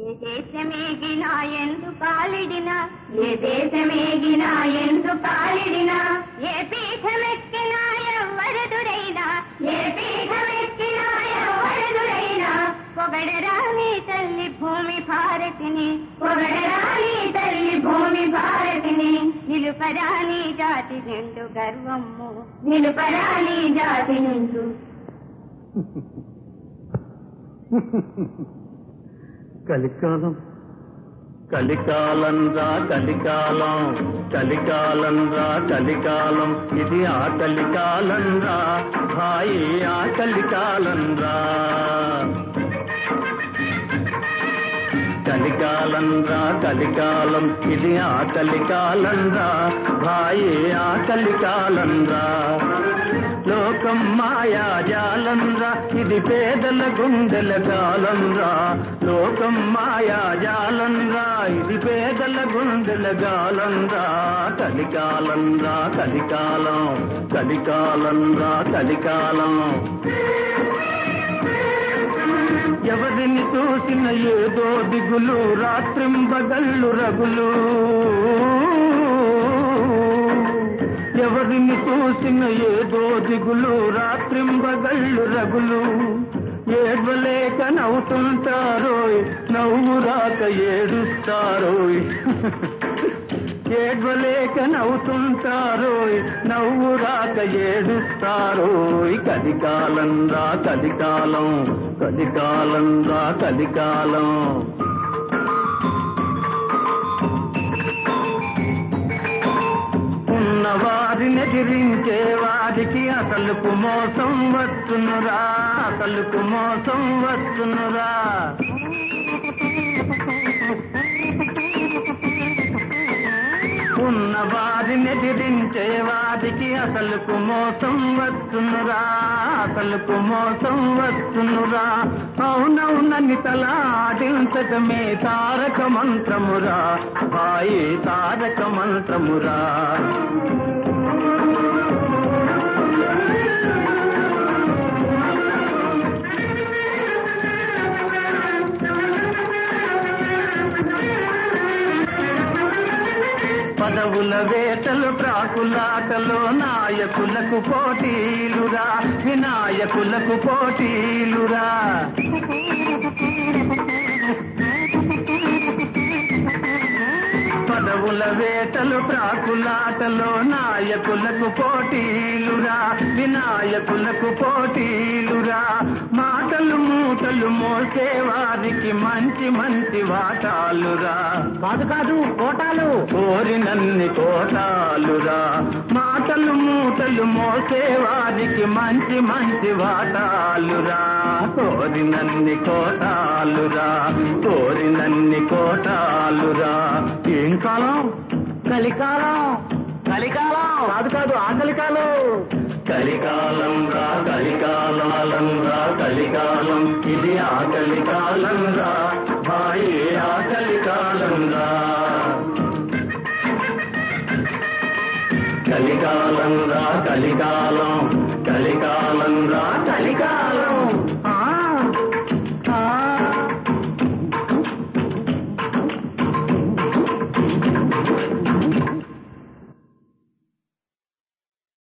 ఏ దేశమేగినా ఎందు కాలిడినా ఏ దేశమేగినా ఎందు కాలిడినా ఏ పీఠమెక్కినా ఎవ్వరదురైనా ఏ పీఠమెక్కినా ఎవ్వరదురైనా పొగడరా నీ తల్లి భూమి భారతిని పొగడరా నీ తల్లి భూమి భారతిని నిలుపరా నీ జాతి నిండు గర్వము నిలుపరా నీ జాతి నిండు కలికాలం కలికాలం రా కలికాలం కలికాలం రా కలికాలం ఇది ఆ కలికాలం రా భాయి ఆ కలికాలం రా కలికాలం రా కలికాలం ఇది ఆ కలికాలం రా భాయి ఆ కలికాలం రా లోకం మాయా జాలం రా ఇది పేదల గుండెల కాలం రా లోకం మాయా జాలం రా ఇది పేదల గుండెల గాలం రా కలికాలం రా కలికాలం కలికాలం రా కలికాలం ఎవరిని చూసిన ఏదో దిగులు రాత్రింబగళ్ళు రగులు ఎవరిని చూసిన ఏదో దిగులు రాత్రింబగళ్ళు రగులు ఏడ్వలేక నవ్వుతుంటారోయ్ నవ్వు రాక ఏడుస్తారోయ్ ఏడ్వలేక నవ్వుతుంటారోయ్ నవ్వు రాక ఏడుస్తారోయ్ కలికాలం రా కలికాలం కలికాలం రా కలికాలం ఉన్న వారిని ఎదిరించే వారికి అసలుకు మోసం వచ్చునురా అసలుకు మోసం వచ్చునురా ఉన్న వారిని ఎదిరించే వారికి అసలుకు మోసం వచ్చునురా అసలుకు మోసం వచ్చునురా అవునవునని తలాడించటమే తారక మంత్రమురా బాయి తారక మంత్రమురా పదవుల వేటలు ప్రాకులాటలో నాయకులకు పోటీలురా వినాయకులకు పోటీలురా పదవుల వేటలు ప్రాకులాటలో నాయకులకు పోటీలురా వినాయకులకు పోటీలురా మాటలు మూటలు మోసే వారికి మంచి మంచి వాటాలురా కాదు కాదు కోటాలు కోరినన్ని కోటాలురా మాటలు మూటలు మోసే వారికి మంచి మంచి వాటాలురా కోరినన్ని కోటాలురా కోరినన్ని కోటాలురా ఏం కాలం కలికాలం కలికాలం కాదు కాదు ఆ కలికాలం కలికాలం రా కలికాలం రా కలికాలం ఇది ఆ కలికాలం రా